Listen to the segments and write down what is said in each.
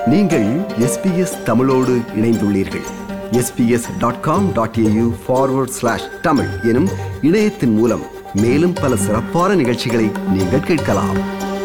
நீங்கள் எஸ்பிஎஸ் தமிழோடு இணைந்துள்ளீர்கள் SBS dot com dot AU forward slash Tamil எனும் இணையத்தின் மூலம் மேலும் பல சிறப்பான நிகழ்ச்சிகளை நீங்கள் கேட்கலாம்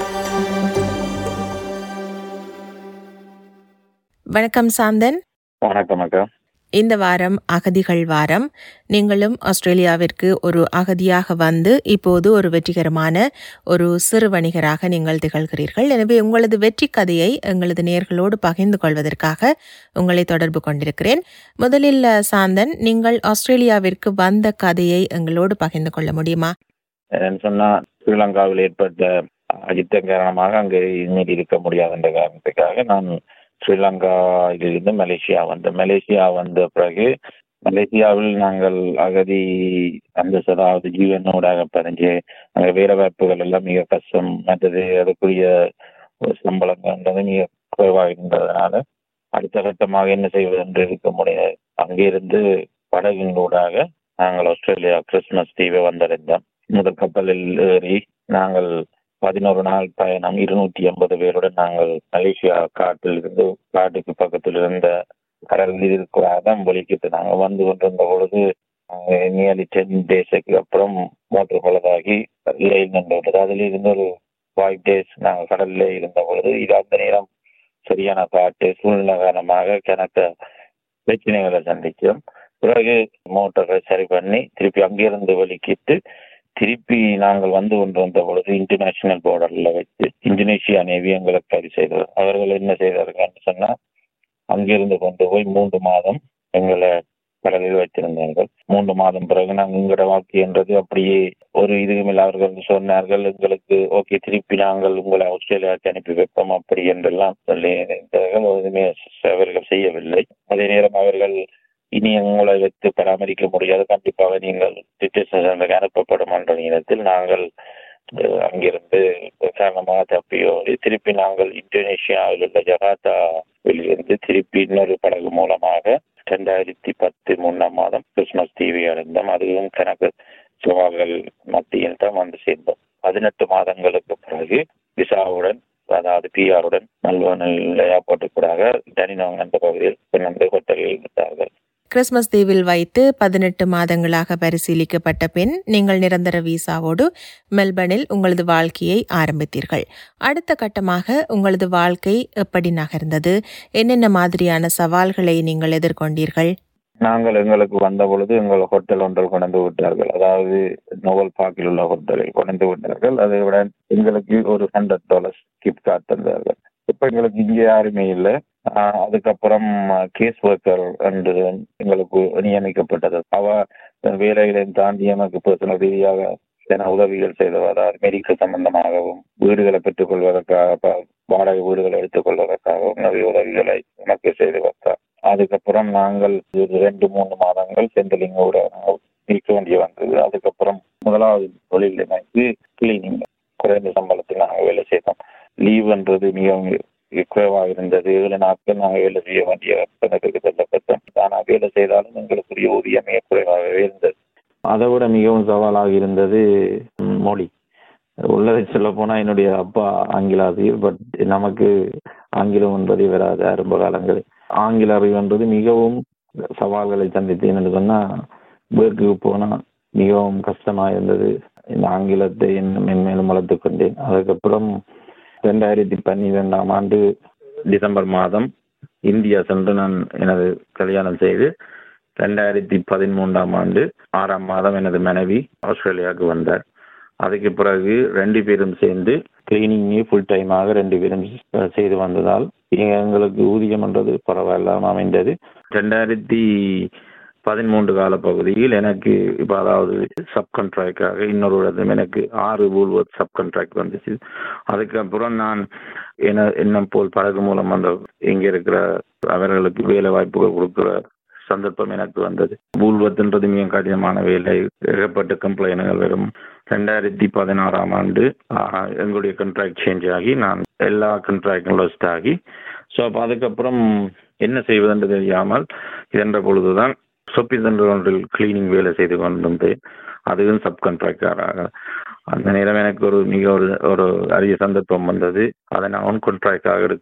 வணக்கம் சாந்தன் வணக்கம் அக்கா இந்த வாரம் அகதிகள் வாரம் நீங்களும் ஆஸ்திரேலியாவிற்கு ஒரு அகதியாக வந்து இப்போது ஒரு வெற்றிகரமான ஒரு சிறு வணிகராக நீங்கள் திகழ்கிறீர்கள் எனவே உங்களது வெற்றி கதையை எங்களது நேர்களோடு பகிர்ந்து கொள்வதற்காக உங்களை தொடர்பு கொண்டிருக்கிறேன் முதலில் அஹ், சாந்தன் நீங்கள் ஆஸ்திரேலியாவிற்கு வந்த கதையை எங்களோடு பகிர்ந்து கொள்ள முடியுமா என்னன்னு சொன்னா ஸ்ரீலங்காவில் ஏற்பட்ட அழுத்தம் காரணமாக அங்கே இனிமேல் இருக்க முடியாது என்ற காரணத்துக்காக நான் ஸ்ரீலங்காவிலிருந்து மலேசியா வந்தேன் மலேசியா வந்த பிறகு மலேசியாவில் நாங்கள் அகதி அந்த அதாவது ஜீவனோடாக பதிஞ்சு அங்கே வேலை வாய்ப்புகள் எல்லாம் மிக கஷ்டம் மற்றது அதுக்குரிய சம்பளங்கள்ன்றது மிக குறைவாக இருந்ததுனால அடுத்த கட்டமாக என்ன செய்வது என்று இருக்க முடியாது அங்கிருந்து படகினூடாக நாங்கள் ஆஸ்திரேலியா கிறிஸ்துமஸ் தீவை வந்தடைந்தோம் முதல் கப்பலில் ஏறி நாங்கள் பதினோரு நாள் பயணம் இருநூற்றி எண்பது பேருடன் நாங்கள் மலேசியா காட்டில் இருந்து காட்டுக்கு பக்கத்தில் இருந்த கடலில் இருக்கிறாதான் ஒலிக்கிட்டு நாங்கள் வந்து கொண்டிருந்த பொழுது நியர்லி டென் டேஸுக்கு அப்புறம் மோட்டர் பழுதாகி ரயில் நின்று விட்டது அதில் இருந்து ஒரு ஃபைவ் டேஸ் நாங்கள் கடல்ல இருந்த பொழுது இது அந்த நேரம் சரியான காட்டு சூழ்நிலை காரணமாக கணக்க பிரச்சனைகளை சந்திச்சோம் பிறகு மோட்டரை சரி பண்ணி திருப்பி அங்கிருந்து வெளிக்கிட்டு திருப்பி நாங்கள் வந்து கொண்டு வந்த பொழுது இன்டர்நேஷனல் பார்டர்ல வச்சு இந்தோனேஷியா நேவி எங்களுக்கு கைது செய்தது அவர்கள் என்ன செய்தார்கள்னு சொன்னா அங்கிருந்து கொண்டு போய் மூன்று மாதம் எங்களை கடலில் வைத்திருந்தார்கள் மூன்று மாதம் பிறகு நாங்கள் எங்களோட வாழ்க்கைன்றது அப்படியே ஒரு இதுவுமில்லை அவர்கள் சொன்னார்கள் எங்களுக்கு ஓகே திருப்பி நாங்கள் உங்களை ஆஸ்திரேலியாவுக்கு அனுப்பி வைப்போம் அப்படி என்றெல்லாம் சொல்லி இருந்தார்கள். எதுவுமே அவர்கள் செய்யவில்லை அதே நேரம் அவர்கள் இனி உங்களை வைத்து பராமரிக்க முடியாது கண்டிப்பாக நீங்கள் டிட்டேஷனுக்கு அனுப்பப்படும் என்ற நேரத்தில் நாங்கள் அஹ், அங்கிருந்து காரணமாக தப்பியோ திருப்பி நாங்கள் இந்தோனேஷியாவில் உள்ள ஜகாத்தாவில் இருந்து திருப்பி இன்னொரு படகு மூலமாக ரெண்டாயிரத்தி பத்து மூணாம் மாதம் கிறிஸ்துமஸ் தீவை அடைந்தோம் அதுவும் கணக்கு சவால்கள் மத்தியில் தான் வந்து சேர்ந்தோம் பதினெட்டு மாதங்களுக்கு பிறகு விசாவுடன் அதாவது பிஆருடன் நல்வனில் ஏர்போர்ட்டுக்கூடாக டனினோங் என்ற பகுதியில் கொண்டு ஹோட்டலில் விட்டார்கள் கிறிஸ்மஸ் தீவில் வைத்து பதினெட்டு மாதங்களாக பரிசீலிக்கப்பட்ட பின் நீங்கள் நிரந்தர விசாவோடு மெல்பர்னில் உங்களது வாழ்க்கையை ஆரம்பித்தீர்கள் அடுத்த கட்டமாக உங்களது வாழ்க்கை எப்படி நகர்ந்தது என்னென்ன மாதிரியான சவால்களை நீங்கள் எதிர்கொண்டீர்கள் நாங்கள் எங்களுக்கு வந்த பொழுது எங்கள் ஹோட்டல் ஒன்றில் கொண்டு விட்டார்கள் அதாவது நோவல் பார்க்கில் உள்ள ஹோட்டலில் கொண்டு விட்டார்கள் அதை விட எங்களுக்கு ஒரு ஹண்ட்ரட் டாலர்ஸ் கிஃப்ட் கார்டு தந்தார்கள் இப்ப எங்களுக்கு இங்கே யாருமே இல்லை ஆஹ் அதுக்கப்புறம் கேஸ் ஒர்க்கர் என்று எங்களுக்கு நியமிக்கப்பட்டது அவ வேலைகளையும் தாண்டி எனக்கு பர்சனல் ரீதியாக சில உதவிகள் செய்தவர் அதாவது மெடிக்கல் சம்பந்தமாகவும் வீடுகளை பெற்றுக் கொள்வதற்காக ப- வாடகை வீடுகளை எடுத்துக் கொள்வதற்காகவும் நிறைய உதவிகளை எனக்கு செய்து வைத்தார் அதுக்கப்புறம் நாங்கள் ஒரு ரெண்டு மூணு மாதங்கள் சென்ட்ரலிங்கோட இருக்க வேண்டிய வந்தது அதுக்கப்புறம் முதலாவது தொழில் எனக்கு கிளீனிங் குறைந்த சம்பளத்தில் நாங்கள் வேலை செய்தோம் லீவ்ன்றது மிகவும் குறைவாக இருந்தது ஏழு நாட்கள் நாங்கள் வேலை செய்ய வேண்டிய கணக்குக்கு தள்ளப்பட்டோம் ஆனால் வேலை செய்தாலும் எங்களுக்குரிய ஊதியம் மிக குறைவாகவே இருந்தது அதை விட மிகவும் சவாலாக இருந்தது ம், மொழி உள்ளதை சொல்ல போனா என்னுடைய அப்பா ஆங்கில ஆசிரியர் பட் நமக்கு ஆங்கிலம் என்பதே வராது ஆரம்ப காலங்களில் ஆங்கில அறிவுன்றது மிகவும் சவால்களை சந்தித்தேன் என்று சொன்னா பேர்க்குக்கு போனா மிகவும் கஷ்டமா இருந்தது இந்த ஆங்கிலத்தை இன்னும் மென்மேலும் வளர்த்துக் கொண்டேன் அதுக்கப்புறம் ரெண்டாயிரத்தி பன்னிரெண்டாம் ஆண்டு டிசம்பர் மாதம் இந்தியா சென்று நான் எனது கல்யாணம் செய்து ரெண்டாயிரத்தி பதிமூன்றாம் ஆண்டு ஆறாம் மாதம் எனது மனைவி ஆஸ்திரேலியாவுக்கு வந்தார் அதுக்கு பிறகு ரெண்டு பேரும் சேர்ந்து கிளீனிங்கே ஃபுல் டைமாக ரெண்டு பேரும் செய்து வந்ததால் எங்களுக்கு ஊதியம்ன்றது பரவாயில்லாம அமைந்தது ரெண்டாயிரத்தி பதிமூன்று கால பகுதியில் எனக்கு இப்போ அதாவது சப் கான்ட்ராக்டாக இன்னொரு இடத்துல எனக்கு ஆறு வூல்வர்த் சப் கான்ட்ராக்ட் வந்துச்சு அதுக்கப்புறம் நான் என்ன எண்ணம் போல் படகு மூலம் அந்த இங்கே இருக்கிற அவர்களுக்கு வேலை வாய்ப்புகள் கொடுக்குற சந்தர்ப்பம் எனக்கு வந்தது வூல்வர்த்ன்றது மிக கடினமான வேலை ஏகப்பட்ட கம்ப்ளைண்ட்கள் வரும் ரெண்டாயிரத்தி பதினாறாம் ஆண்டு ஆஹ், எங்களுடைய கான்ட்ராக்ட் சேஞ்ச் ஆகி நான் எல்லா கான்ட்ராக்டும் லாஸ்ட் ஆகி ஸோ அப்போ அதுக்கப்புறம் என்ன செய்வதென்று தெரியாமல் இதென்ற பொழுதுதான் சொப்பி சென்டர் ஒன்றில் கிளீனிங் வேலை செய்து கொண்டிருந்தேன் அதுவும் சப் கான்ட்ராக்டராக அந்த நேரம் எனக்கு ஒரு மிக ஒரு ஒரு அரிய சந்தர்ப்பம் வந்தது அதை நான் ஒன் கான்ட்ராக்டாக எடுக்க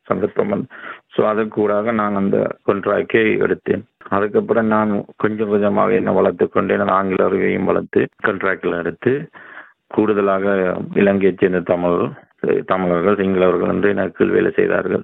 சந்தர்ப்பம் ஸோ அதற்கூடாக நான் அந்த கொன்ட்ராக்டை எடுத்தேன் அதுக்கப்புறம் நான் கொஞ்சம் கொஞ்சமாக என்ன வளர்த்து கொண்டு எனது ஆங்கில அறிவையும் வளர்த்து கொன்ட்ராக்டில் எடுத்து கூடுதலாக இலங்கையைச் சேர்ந்த தமிழ் தமிழர்கள் சிங்களவர்கள் என்று எனக்கு வேலை செய்தார்கள்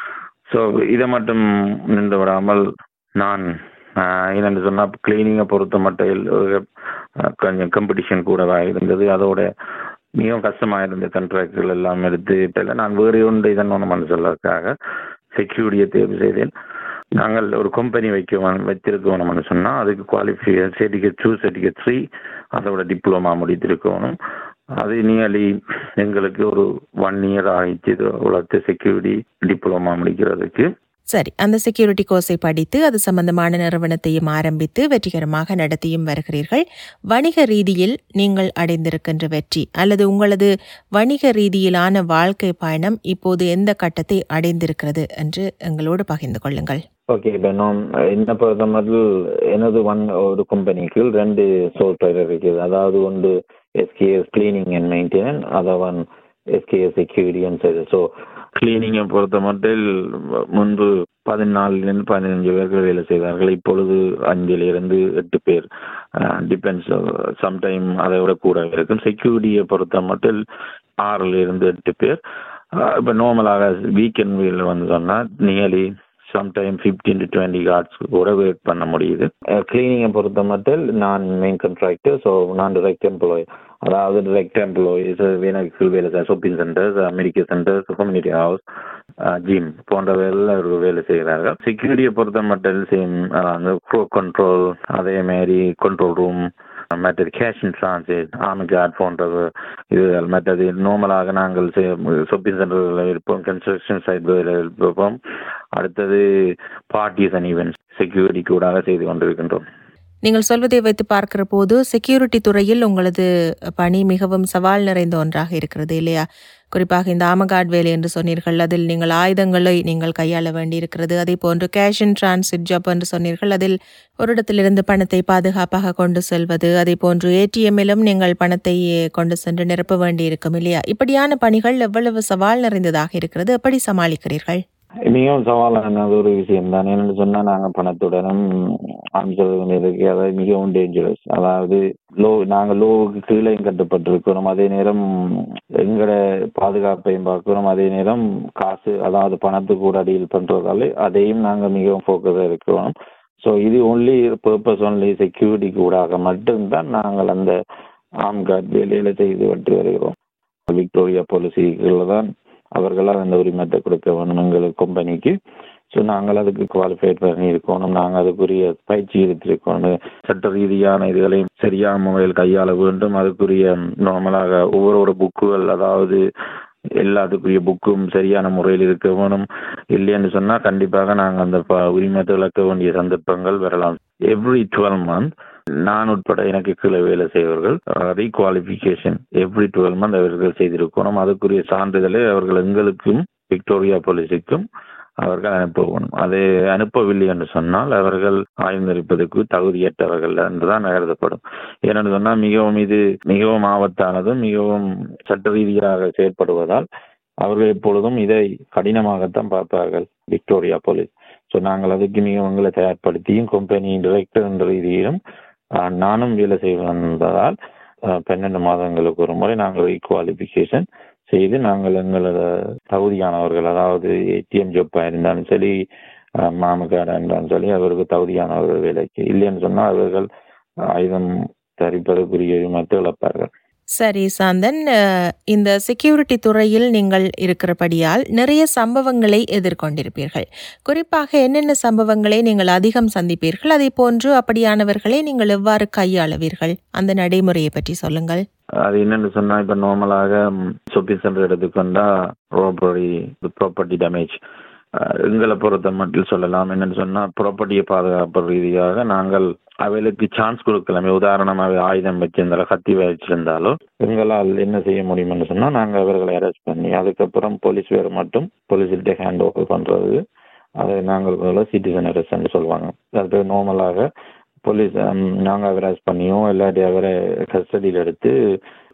ஸோ இதை மட்டும் நின்று விடாமல் நான் ஆஹ், என்னென்னு சொன்னால் கிளீனிங்கை பொறுத்த மட்டும் ஆஹ், கொஞ்சம் காம்படிஷன் கூடவா இருந்தது அதோட மிகவும் கஷ்டமாக இருந்த கண்ட்ராக்டுகள் எல்லாம் எடுத்து இப்ப நான் வேறு ஒன்று இதன் ஒன்று சொல்றதுக்காக செக்யூரிட்டியை தேர்வு செய்தேன் நாங்கள் ஒரு கம்பெனி வைக்க வைத்திருக்கணும்னு சொன்னால் அதுக்கு qualify certificate two certificate three அதோட டிப்ளமா முடித்திருக்கணும் அது நியர்லி எங்களுக்கு ஒரு ஒன் இயர் ஆயிடுச்சு இது வளர்த்து செக்யூரிட்டி டிப்ளமா முடிக்கிறதுக்கு சரி அந்த செக்யூரிட்டி கோர்ஸை படித்து அது சம்பந்தமான நிறுவனத்தையும் ஆரம்பித்து வெற்றிகரமாக நடத்தியும் வருகிறீர்கள் வணிக ரீதியில் நீங்கள் அடைந்திருக்கின்ற வெற்றி அல்லது உங்களது வணிக ரீதியிலான வாழ்க்கை பயணம் இப்போது எந்த கட்டத்தை அடைந்திருக்கிறது என்று எங்களோடு பகிர்ந்து கொள்ளுங்கள் ஓகே இப்போ நான் என்ன பொறுத்த மட்டும் எனது ஒன் ஒரு கம்பெனிக்கு ரெண்டு சோல் ட்ரைடர் இருக்குது அதாவது ஒன்று எஸ்கேஎஸ் கிளீனிங் அண்ட் மெயின்டெனன் அதை ஒன் எஸ்கேஎஸ் செக்யூரிட்டின்னு சரி ஸோ கிளீனிங்கை பொறுத்த மட்டும் முன்பு பதினாலிருந்து பதினஞ்சு பேர்கள் வேலை செய்தார்கள் இப்பொழுது அஞ்சிலிருந்து எட்டு பேர் டிபெண்ட்ஸ் சம்டைம் அதை விட கூட இருக்கும் செக்யூரிட்டியை பொறுத்த மட்டும் ஆறுல இருந்து எட்டு பேர் இப்போ நார்மலாக வீக்கெண்ட் வீல் வந்து சொன்னால் nearly sometime fifteen to twenty guards கூட ஒர்க் பண்ண முடியுது கிளீனிங்கை பொறுத்த மட்டும் நான் மெயின் கான்ட்ராக்டர் ஸோ நான் டிரெக்ட் எம்ப்ளாய் அதாவது டிரெக்ட் எம்ப்ளாயிஸ் எனக்கு வேலை shopping centres medical centres community house gym போன்றவையெல்லாம் ஒரு வேலை செய்கிறார்கள் செக்யூரிட்டியை பொறுத்த மட்டும் சேம் அந்த ப்ரோ கண்ட்ரோல் அதே மாதிரி கண்ட்ரோல் ரூம் மற்றது cash in transit army guard போன்றது இதுகள் மற்றது நார்மலாக நாங்கள் ஷாப்பிங் சென்டரில் இருப்போம் கன்ஸ்ட்ரக்ஷன் சைட் இருப்போம் அடுத்தது பார்ட்டிஸ் அண்ட் ஈவெண்ட்ஸ் செக்யூரிட்டி கூடாக செய்து கொண்டிருக்கின்றோம் நீங்கள் சொல்வதை வைத்து பார்க்கிற போது செக்யூரிட்டி துறையில் உங்களது பணி மிகவும் சவால் நிறைந்த ஒன்றாக இருக்கிறது இல்லையா குறிப்பாக இந்த ஆமகார்ட் வேலை என்று சொன்னீர்கள் அதில் நீங்கள் ஆயுதங்களை நீங்கள் கையாள வேண்டியிருக்கிறது அதே போன்று கேஷ் இன் டிரான்சிட் ஜாப் என்று சொன்னீர்கள் அதில் ஒரு இடத்திலிருந்து பணத்தை பாதுகாப்பாக கொண்டு செல்வது அதே போன்று ஏடிஎம்மிலும் நீங்கள் பணத்தை கொண்டு சென்று நிரப்ப வேண்டியிருக்கும் இல்லையா இப்படியான பணிகள் எவ்வளவு சவால் நிறைந்ததாக இருக்கிறது எப்படி சமாளிக்கிறீர்கள் மிகவும் சவாலான ஒரு விஷயம் தான் என்னன்னு சொன்னா நாங்க பணத்துடனும் அமைச்சர்கள் இருக்கு அதாவது மிகவும் டேஞ்சரஸ் அதாவது லோ நாங்க லோவுக்கு கீழே கட்டுப்பட்டிருக்கிறோம் அதே நேரம் எங்களோட பாதுகாப்பையும் பார்க்கிறோம் அதே நேரம் காசு அதாவது பணத்துக்கு கூட டீல் பண்றதால அதையும் நாங்க மிகவும் ஃபோக்கஸா இருக்கிறோம் ஸோ இது ஒன்லி பர்பஸ் ஒன்லி செக்யூரிட்டி கூடாக மட்டும்தான் நாங்கள் அந்த ஆம் கார்டு வேலையில செய்து வட்டு வருகிறோம் விக்டோரியா பாலிசிகளில் தான் அவர்களால் அந்த உரிமத்தை கொடுக்க வேணும் எங்களுக்கு கம்பெனிக்கு ஸோ நாங்கள் அதுக்கு குவாலிஃபைட் பண்ணி இருக்கணும் நாங்கள் அதுக்குரிய பயிற்சி எடுத்திருக்கணும் சட்ட ரீதியான இதுகளையும் சரியான முறையில் கையாள வேண்டும் அதுக்குரிய நார்மலாக ஒவ்வொரு புக்குகள் அதாவது எல்லாத்துக்குரிய புக்கும் சரியான முறையில் இருக்க வேணும் இல்லைன்னு சொன்னால் கண்டிப்பாக நாங்கள் அந்த ப- உரிமத்தை இழக்க வேண்டிய சந்தர்ப்பங்கள் வரலாம் எவ்ரி டுவெல் மந்த் நான் உட்பட எனக்கு கீழே வேலை செய்வர்கள் ரீகுவாலிஃபிகேஷன் எவ்ரி டுவெல் மந்த் அவர்கள் செய்திருக்கணும் அதுக்குரிய சான்றிதழை அவர்கள் எங்களுக்கும் விக்டோரியா போலீஸுக்கும் அவர்கள் அனுப்ப வேணும் அதை அனுப்பவில்லை என்று சொன்னால் அவர்கள் ஆய்ந்திருப்பதற்கு தகுதியற்றவர்கள் என்றுதான் கருதப்படும் ஏனென்று சொன்னால் மிகவும் இது மிகவும் ஆபத்தானதும் மிகவும் சட்ட ரீதியாக செயற்படுவதால் அவர்கள் எப்பொழுதும் இதை கடினமாகத்தான் பார்ப்பார்கள் விக்டோரியா போலீஸ் ஸோ நாங்கள் அதுக்கு மிகவும் எங்களை தயார்படுத்தியும் கம்பெனி டிரெக்டர் என்ற ரீதியிலும் ஆஹ், நானும் வேலை செய்வதால் ஆஹ், பன்னெண்டு மாதங்களுக்கு ஒரு முறை நாங்கள் ரீகுவாலிஃபிகேஷன் செய்து நாங்கள் எங்களோட தகுதியானவர்கள் அதாவது ஏடிஎம் ஜப்பாக இருந்தாலும் சரி மாமக்காடாக இருந்தாலும் சரி அவருக்கு தகுதியானவர்கள் வேலைக்கு இல்லைன்னு சொன்னால் அவர்கள் ஆயுதம் தரிப்பதற்குரிய உரிமத்தை இழப்பார்கள் சரி சாந்தன் அஹ், இந்த செக்யூரிட்டி துறையில் நீங்கள் இருக்கிறபடியால் நிறைய சம்பவங்களை எதிர்கொண்டிருப்பீர்கள் குறிப்பாக என்னென்ன சம்பவங்களை நீங்கள் அதிகம் சந்திப்பீர்கள் அதே போன்று அப்படியானவர்களை நீங்கள் எவ்வாறு கையாளுவீர்கள் அந்த நடைமுறையை பற்றி சொல்லுங்கள் அது என்னன்னு சொன்னா இப்ப நார்மலாக ஷாப்பிங் சென்டர் எடுத்துக்கொண்டா ரோபரி ப்ராப்பர்ட்டி டேமேஜ் எங்களை பொறுத்த மட்டும் சொல்லலாம் என்னன்னு சொன்னா ப்ராப்பர்ட்டியை பாதுகாப்பு ரீதியாக நாங்கள் அவைகளுக்கு சான்ஸ் கொடுக்கலாமே உதாரணமாக ஆயுதம் வச்சிருந்தாலோ கத்தி வச்சிருந்தாலோ எங்களால் என்ன செய்ய முடியும்னு சொன்னா நாங்கள் அவர்களை அரெஸ்ட் பண்ணி அதுக்கப்புறம் போலீஸ் வேறு மட்டும் போலீஸ்கிட்ட ஹேண்ட் ஓவர் பண்றது அதை நாங்கள் சிட்டிசன் அரெஸ்ட்னு சொல்லுவாங்க அது நார்மலாக போலீஸ் நாங்கள் அவரை அரெஸ்ட் பண்ணியோ இல்லாட்டி அவரை கஸ்டடியில் எடுத்து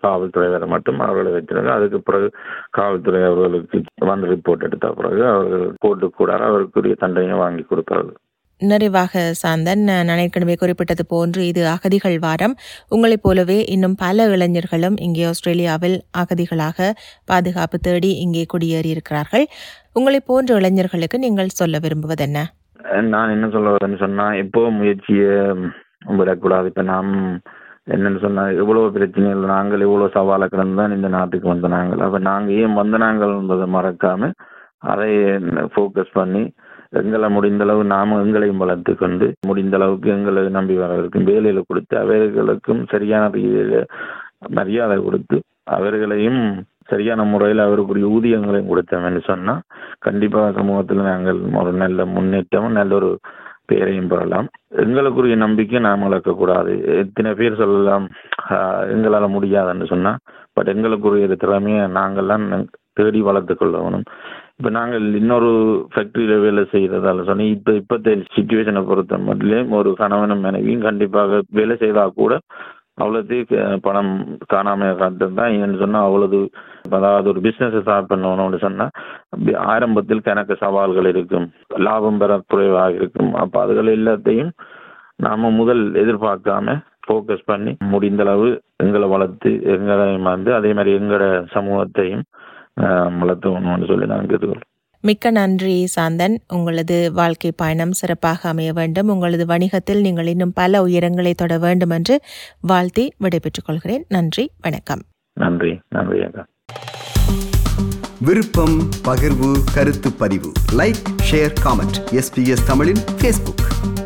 காவல்துறையினர் மட்டும் அவர்களை வைத்திருந்தாங்க அதுக்கு பிறகு காவல்துறை அவர்களுக்கு வந்து ரிப்போர்ட் எடுத்த பிறகு அவர்கள் கோர்ட்டு கூட அவருக்குரிய தண்டனையை வாங்கி கொடுப்பார்கள் நிறைவாக சாந்தன் நான் ஏற்கனவே குறிப்பிட்டது போன்று இது அகதிகள் வாரம் உங்களைப் போலவே இன்னும் பல இளைஞர்களும் இங்கே ஆஸ்திரேலியாவில் அகதிகளாக பாதுகாப்பு தேடி இங்கே குடியேறியிருக்கிறார்கள் உங்களைப் போன்ற இளைஞர்களுக்கு நீங்கள் சொல்ல விரும்புவது என்ன நான் என்ன சொல்ல வரேன்னு சொன்னா இப்போ முயற்சியை விடக்கூடாது இப்ப நாம் என்னன்னு சொன்னா எவ்வளவு பிரச்சனைகள் நாங்கள் எவ்வளவு சவாலை கடந்து தான் இந்த நாட்டுக்கு வந்த நாங்கள் அப்ப நாங்க ஏன் வந்த நாங்கள் என்பதை மறக்காம அதை ஃபோக்கஸ் பண்ணி எங்களை முடிந்த அளவு நாம எங்களையும் வளர்த்து கொண்டு முடிந்த அளவுக்கு எங்களை நம்பி வரவருக்கும் வேலையில கொடுத்து அவர்களுக்கும் சரியான ரீதியில மரியாதை கொடுத்து அவர்களையும் சரியான முறையில் அவருக்குரிய ஊதியங்களையும் கொடுத்தோம்னு சொன்னா கண்டிப்பா சமூகத்தில் நாங்கள் ஒரு நல்ல முன்னேற்றமும் நல்ல ஒரு பேரையும் பெறலாம் எங்களுக்குரிய நம்பிக்கை நாம் இழக்கக்கூடாது எத்தனை பேர் சொல்லலாம் ஆஹ், எங்களால முடியாதுன்னு சொன்னா பட் எங்களுக்குரிய திறமையை நாங்கள்லாம் தேடி வளர்த்து கொள்ளணும் இப்ப நாங்கள் இன்னொரு ஃபேக்டரியில வேலை செய்யறதால சொன்னி இப்ப இப்பத்த சுச்சுவேஷனை பொறுத்த மட்டும் ஒரு கணவனும் மனைவியும் கண்டிப்பாக வேலை செய்தா கூட அவ்வளோது பணம் காணாம காட்டுதான் ஏன்னு சொன்னா அவ்வளவு அதாவது ஒரு பிசினஸ் ஸ்டார்ட் பண்ணணும்னு சொன்னா அப்படி ஆரம்பத்தில் கணக்கு சவால்கள் இருக்கும் லாபம் பெற குறைவாக இருக்கும் அப்ப அதுகள் எல்லாத்தையும் நாம முதல் எதிர்பார்க்காம ஃபோக்கஸ் பண்ணி முடிந்த அளவு எங்களை வளர்த்து எங்களையும் வந்து அதே மாதிரி எங்களோட சமூகத்தையும் ஆஹ், வளர்த்துக்கணும்னு சொல்லி நான் கேட்டுக்கிறேன் மிக்க நன்றி சாந்தன் உங்களது வாழ்க்கை பயணம் சிறப்பாக அமைய வேண்டும் உங்களது வணிகத்தில் நீங்கள் இன்னும் பல உயரங்களை தொட வேண்டும் என்று வாழ்த்தி விடைபெற்றுக் கொள்கிறேன் நன்றி வணக்கம் நன்றி நன்றி அக்கா விருப்பம் பகிர்வு கருத்து பதிவு லைக் ஷேர் காமெண்ட் எஸ்பிஎஸ் தமிழின் ஃபேஸ்புக்